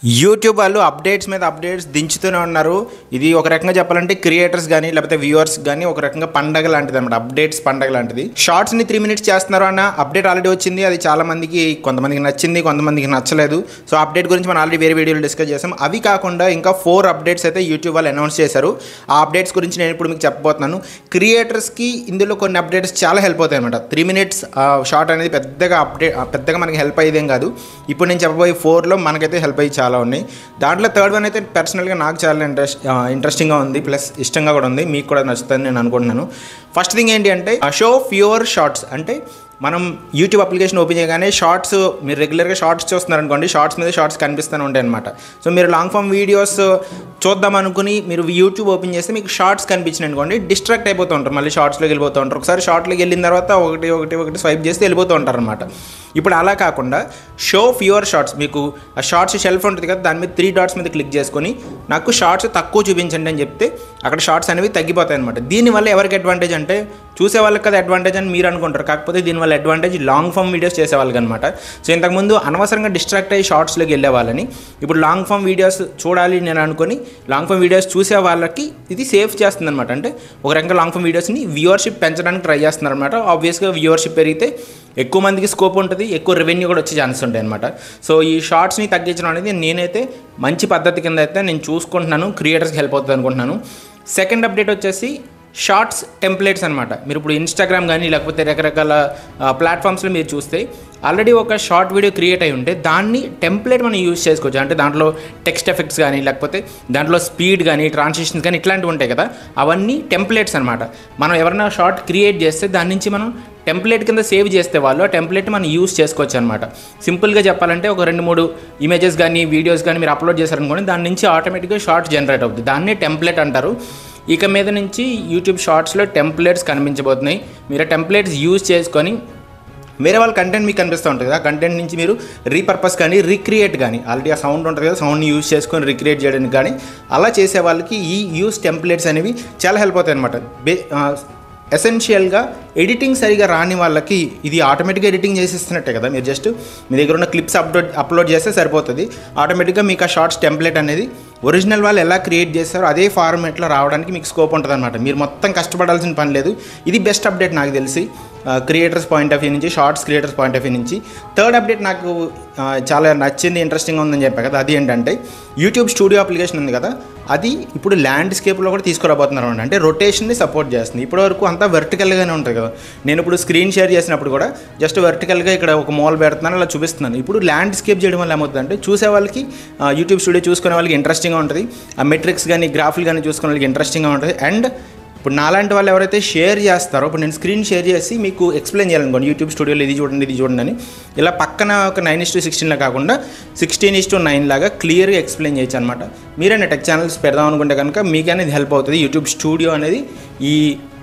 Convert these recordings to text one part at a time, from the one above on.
YouTube వాళ్ళు updates మీద updates దించుతూనే ఉన్నారు ఇది ఒక రకంగా చెప్పాలంటే క్రియేటర్స్ కానీ లేకపోతే వ్యూవర్స్ కానీ ఒక రకంగా పండగ లాంటిది అనమాట అప్డేట్స్ పండగ లాంటిది షార్ట్స్ని త్రీ మినిట్స్ చేస్తున్నారు అన్న అప్డేట్ ఆల్రెడీ వచ్చింది అది చాలా మందికి కొంతమందికి నచ్చింది కొంతమందికి నచ్చలేదు సో అప్డేట్ గురించి మనం ఆల్రెడీ వేరే వీడియోలు డిస్కస్ చేసాం అవి కాకుండా ఇంకా ఫోర్ అప్డేట్స్ అయితే యూట్యూబ్ వాళ్ళు అనౌన్స్ చేశారు ఆ అప్డేట్స్ గురించి నేను ఇప్పుడు మీకు చెప్పబోతున్నాను క్రియేటర్స్కి ఇందులో కొన్ని అప్డేట్స్ చాలా హెల్ప్ అవుతాయి అనమాట త్రీ మినిట్స్ షార్ట్ అనేది పెద్దగా అప్డేట్ పెద్దగా మనకి హెల్ప్ అయ్యేదేం కాదు ఇప్పుడు నేను చెప్పబోయే ఫోర్లో మనకైతే హెల్ప్ అయ్యి చాలా ఉన్నాయి దాంట్లో థర్డ్ వన్ అయితే పర్సనల్గా నాకు చాలా ఇంట్రెస్ట్ ఇంట్రెస్టింగ్గా ఉంది ప్లస్ ఇష్టంగా కూడా ఉంది మీకు కూడా నచ్చుతుందని నేను అనుకుంటున్నాను ఫస్ట్ థింగ్ ఏంటి అంటే షో ఫ్యూర్ షార్ట్స్ అంటే మనం యూట్యూబ్ అప్లికేషన్ ఓపెన్ చేయగానే షార్ట్స్ మీరు రెగ్యులర్గా షార్ట్స్ చూస్తున్నారు అనుకోండి షార్ట్స్ మీద షార్ట్స్ కనిపిస్తూనే ఉంటాయి అనమాట సో మీరు లాంగ్ ఫామ్ వీడియోస్ చూద్దాం అనుకుని మీరు యూట్యూబ్ ఓపెన్ చేస్తే మీకు షార్ట్స్ కనిపించినాయి అనుకోండి డిస్ట్రాక్ట్ అయిపోతూ ఉంటారు మళ్ళీ షార్ట్స్లోకి వెళ్ళిపోతూ ఉంటారు ఒకసారి షార్ట్లోకి వెళ్ళిన తర్వాత ఒకటి ఒకటి ఒకటి స్వైప్ చేస్తే వెళ్ళిపోతూ ఉంటారు అనమాట ఇప్పుడు అలా కాకుండా షో ఫ్యూర్ షార్ట్స్ మీకు ఆ షార్ట్స్ షెల్ఫ్ ఉంటుంది కదా దాని మీద త్రీ డాట్స్ మీద క్లిక్ చేసుకొని నాకు షార్ట్స్ తక్కువ చూపించండి అని చెప్తే అక్కడ షార్ట్స్ అనేవి తగ్గిపోతాయి అనమాట దీనివల్ల ఎవరికి అడ్వాంటేజ్ అంటే చూసే వాళ్ళకి కదా అడ్వాంటేజ్ అని మీరు అనుకుంటారు కాకపోతే దీనివల్ల అడ్వాంటేజ్ లాంగ్ ఫామ్ వీడియోస్ చేసే వాళ్ళకి అనమాట సో ఇంతకుముందు అనవసరంగా డిస్ట్రాక్ట్ అయ్యి షార్ట్స్లోకి వెళ్ళే వాళ్ళని ఇప్పుడు లాంగ్ ఫామ్ వీడియోస్ చూడాలి నేను అనుకొని లాంగ్ ఫామ్ వీడియోస్ చూసే వాళ్ళకి ఇది సేఫ్ చేస్తుంది అనమాట అంటే ఒక రకంగా లాంగ్ ఫామ్ వీడియోస్ని వ్యూవర్షిప్ పెంచడానికి ట్రై చేస్తున్నారు అనమాట ఆబ్వియస్గా వ్యూవర్షిప్ పెరిగితే ఎక్కువ మందికి స్కోప్ ఉంటుంది ఎక్కువ రెవెన్యూ కూడా వచ్చే ఛాన్సెస్ ఉంటాయి అనమాట సో ఈ షార్ట్స్ని తగ్గించడం అనేది నేనైతే మంచి పద్ధతి కింద అయితే నేను చూసుకుంటున్నాను క్రియేటర్స్కి హెల్ప్ అవుతుంది అనుకుంటున్నాను సెకండ్ అప్డేట్ వచ్చేసి షార్ట్స్ టెంప్లెట్స్ అనమాట మీరు ఇప్పుడు ఇన్స్టాగ్రామ్ కానీ లేకపోతే రకరకాల ప్లాట్ఫామ్స్లో మీరు చూస్తే ఆల్రెడీ ఒక షార్ట్ వీడియో క్రియేట్ అయి ఉంటే దాన్ని టెంప్లెట్ మనం యూజ్ చేసుకోవచ్చు అంటే దాంట్లో టెక్స్ట్ ఎఫెక్ట్స్ కానీ లేకపోతే దాంట్లో స్పీడ్ కానీ ట్రాన్సిషన్స్ కానీ ఇట్లాంటివి ఉంటాయి కదా అవన్నీ టెంప్లెట్స్ అనమాట మనం ఎవరైనా షార్ట్ క్రియేట్ చేస్తే దాని నుంచి మనం టెంప్లెట్ కింద సేవ్ చేస్తే వాళ్ళు ఆ టెంప్లెట్ మనం యూస్ చేసుకోవచ్చు అనమాట సింపుల్గా చెప్పాలంటే ఒక రెండు మూడు ఇమేజెస్ కానీ వీడియోస్ కానీ మీరు అప్లోడ్ చేశారనుకోండి దాని నుంచి ఆటోమేటిక్గా షార్ట్ జనరేట్ అవుతుంది దాన్నే టెంప్లెట్ అంటారు ఇక మీద నుంచి యూట్యూబ్ షార్ట్స్లో టెంప్లెట్స్ కనిపించబోతున్నాయి మీరు ఆ టెంప్లెట్స్ యూజ్ చేసుకొని వేరే వాళ్ళ కంటెంట్ మీకు కనిపిస్తూ ఉంటుంది కదా కంటెంట్ నుంచి మీరు రీపర్పస్ కానీ రీక్రియేట్ కానీ ఆల్రెడీ ఆ సౌండ్ ఉంటుంది కదా సౌండ్ని యూజ్ చేసుకొని రీక్రియేట్ చేయడానికి కానీ అలా చేసే వాళ్ళకి ఈ యూస్ టెంప్లెట్స్ అనేవి చాలా హెల్ప్ అవుతాయి అనమాట బే ఎసెన్షియల్గా ఎడిటింగ్ సరిగా రాని వాళ్ళకి ఇది ఆటోమేటిక్గా ఎడిటింగ్ చేసేస్తున్నట్టే కదా మీరు జస్ట్ మీ దగ్గర ఉన్న క్లిప్స్ అప్లోడ్ అప్లోడ్ చేస్తే సరిపోతుంది ఆటోమేటిక్గా మీకు ఆ షార్ట్స్ టెంప్లెట్ అనేది ఒరిజినల్ వాళ్ళు ఎలా క్రియేట్ చేస్తారో అదే ఫార్మేట్లో రావడానికి మీకు స్కోప్ ఉంటుంది అనమాట మీరు మొత్తం కష్టపడాల్సిన పని లేదు ఇది బెస్ట్ అప్డేట్ నాకు తెలిసి క్రియేటర్స్ పాయింట్ ఆఫ్ వ్యూ నుంచి shorts creators point of view నుంచి థర్డ్ అప్డేట్ నాకు చాలా నచ్చింది ఇంట్రెస్టింగ్ ఉందని చెప్పా కదా అది ఏంటంటే యూట్యూబ్ స్టూడియో అప్లికేషన్ ఉంది కదా అది ఇప్పుడు ల్యాండ్స్కేప్లో కూడా తీసుకురాబోతున్నారు అంటే రొటేషన్ని సపోర్ట్ చేస్తుంది ఇప్పటివరకు అంతా వెర్టికల్గానే ఉంటుంది కదా నేను ఇప్పుడు స్క్రీన్ షేర్ చేసినప్పుడు కూడా జస్ట్ వెర్టికల్గా ఇక్కడ ఒక మోల్ పెడుతున్నాను అలా చూపిస్తున్నాను ఇప్పుడు ల్యాండ్స్కేప్ చేయడం వల్ల ఏమవుతుందంటే చూసే వాళ్ళకి యూట్యూబ్ స్టూడియో చూసుకునే వాళ్ళకి ఇంట్రెస్టింగ్గా ఉంటుంది ఆ మెట్రిక్స్ కానీ గ్రాఫ్లు కానీ చూసుకునే వాళ్ళకి ఇంట్రెస్టింగ్గా ఉంటుంది అండ్ ఇప్పుడు నాలాంటి వాళ్ళు ఎవరైతే షేర్ చేస్తారో ఇప్పుడు నేను స్క్రీన్ షేర్ చేసి మీకు ఎక్స్ప్లెయిన్ చేయాలనుకోండి యూట్యూబ్ స్టూడియోలో ఇది చూడండి ఇది చూడండి అని ఇలా పక్కన ఒక నైన్ ఇస్ టు సిక్స్టీన్లో కాకుండా సిక్స్టీన్ ఇస్ టు నైన్ లాగా క్లియర్గా ఎక్స్ప్లెయిన్ చేయొచ్చు అనమాట మీరైనా టెక్ ఛానల్స్ పెడదాం అనుకుంటే కనుక మీకు అనేది హెల్ప్ అవుతుంది యూట్యూబ్ స్టూడియో అనేది ఈ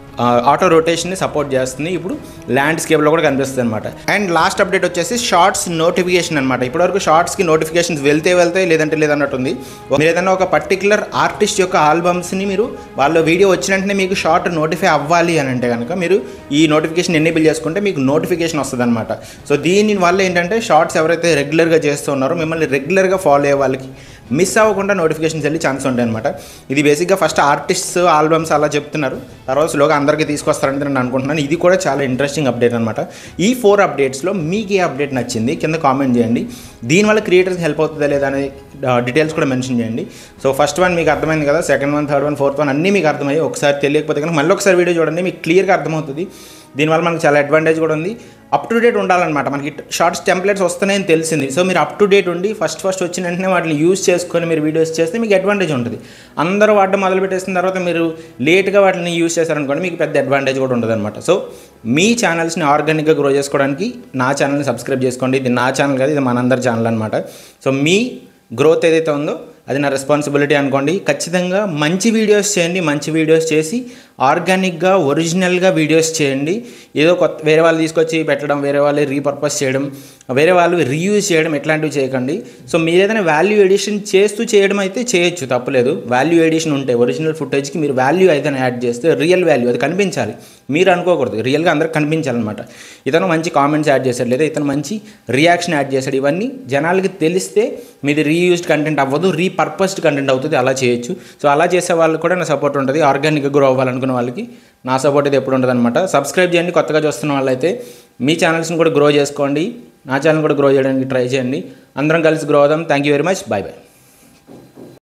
ఆటో రొటేషన్ని సపోర్ట్ చేస్తుంది ఇప్పుడు ల్యాండ్స్కేప్లో కూడా కనిపిస్తుంది అనమాట అండ్ లాస్ట్ అప్డేట్ వచ్చేసి షార్ట్స్ నోటిఫికేషన్ అనమాట ఇప్పటివరకు షార్ట్స్కి నోటిఫికేషన్స్ వెళ్తే వెళ్తాయి లేదంటే లేదన్నట్టుంది మీరు ఏదైనా ఒక పర్టికులర్ ఆర్టిస్ట్ యొక్క ఆల్బమ్స్ని మీరు వాళ్ళ వీడియో వచ్చిన వెంటనే మీకు షార్ట్ నోటిఫై అవ్వాలి అని అంటే కనుక మీరు ఈ నోటిఫికేషన్ ఎనేబుల్ చేసుకుంటే మీకు నోటిఫికేషన్ వస్తుంది అనమాట సో దీని వల్ల ఏంటంటే షార్ట్స్ ఎవరైతే రెగ్యులర్గా చేస్తున్నారో మిమ్మల్ని రెగ్యులర్గా ఫాలో అయ్యే వాళ్ళకి మిస్ అవ్వకుండా నోటిఫికేషన్స్ వెళ్ళి ఛాన్స్ ఉంటాయి అనమాట ఇది బేసిక్గా ఫస్ట్ ఆర్టిస్ట్స్ ఆల్బమ్స్ అలా చెప్తున్నారు తర్వాత స్లోగా అందరికీ తీసుకొస్తారని నేను అనుకుంటున్నాను ఇది కూడా చాలా ఇంట్రెస్టింగ్ అప్డేట్ అనమాట ఈ ఫోర్ అప్డేట్స్లో మీకు ఏ అప్డేట్ నచ్చింది కింద కామెంట్ చేయండి దీనివల్ల క్రియేటర్స్కి హెల్ప్ అవుతుందా లేదా అనే డీటెయిల్స్ కూడా మెన్షన్ చేయండి సో ఫస్ట్ వన్ మీకు అర్థమైంది కదా second one third one fourth one అన్నీ మీకు అర్థమయ్యాయి ఒకసారి తెలియకపోతే కనుక మళ్ళీ ఒకసారి వీడియో చూడండి మీకు క్లియర్గా అర్థమవుతుంది దీనివల్ల మనకు చాలా అడ్వాంటేజ్ కూడా ఉంది అప్ టు డేట్ ఉండాలన్నమాట మనకి షార్ట్స్ టెంప్లెట్స్ వస్తున్నాయని తెలిసింది సో మీరు అప్ టు డేట్ ఉండి ఫస్ట్ ఫస్ట్ వచ్చిన వెంటనే వాటిని యూజ్ చేసుకొని మీరు వీడియోస్ చేస్తే మీకు అడ్వాంటేజ్ ఉంటుంది అందరూ వాడడం మొదలు పెట్టేసిన తర్వాత మీరు లేట్గా వాటిని యూజ్ చేశారనుకోండి మీకు పెద్ద అడ్వాంటేజ్ కూడా ఉంటుంది అనమాట సో మీ ఛానల్స్ని ఆర్గానిక్గా గ్రో చేసుకోవడానికి నా ఛానల్ని సబ్స్క్రైబ్ చేసుకోండి ఇది నా ఛానల్ కాదు ఇది మనందరి ఛానల్ అనమాట సో మీ గ్రోత్ ఏదైతే ఉందో అది నా రెస్పాన్సిబిలిటీ అనుకోండి ఖచ్చితంగా మంచి వీడియోస్ చేయండి మంచి వీడియోస్ చేసి ఆర్గానిక్గా ఒరిజినల్గా వీడియోస్ చేయండి ఏదో కొత్త వేరే వాళ్ళు తీసుకొచ్చి పెట్టడం వేరే వాళ్ళు రీపర్పస్ చేయడం వేరే వాళ్ళు రీయూజ్ చేయడం ఇట్లాంటివి చేయకండి సో మీరు ఏదైనా వాల్యూ ఎడిషన్ చేస్తూ చేయడం అయితే చేయొచ్చు తప్పలేదు వాల్యూ ఎడిషన్ ఉంటే ఒరిజినల్ ఫుటేజ్కి మీరు వాల్యూ ఏదైనా యాడ్ చేస్తే రియల్ వాల్యూ అది కనిపించాలి మీరు అనుకోకూడదు రియల్గా అందరికి కనిపించాలన్నమాట ఇతను మంచి కామెంట్స్ యాడ్ చేశాడు లేదా ఇతను మంచి రియాక్షన్ యాడ్ చేశాడు ఇవన్నీ జనాలకి తెలిస్తే మీది రీయూజ్డ్ కంటెంట్ అవ్వదు రీపర్పస్డ్ కంటెంట్ అవుతుంది అలా చేయొచ్చు సో అలా చేసే వాళ్ళకి కూడా నా సపోర్ట్ ఉంటుంది ఆర్గానిక్గా గ్రో అవ్వాలనుకున్న వాళ్ళకి నా సపోర్ట్ అయితే ఎప్పుడు ఉంటుంది అనమాట సబ్స్క్రైబ్ చేయండి కొత్తగా చూస్తున్న వాళ్ళైతే మీ ఛానల్స్ని కూడా గ్రో చేసుకోండి నా ఛానల్ కూడా గ్రో చేయడానికి ట్రై చేయండి అందరం కలిసి గ్రో అవుదాం thank you very much bye bye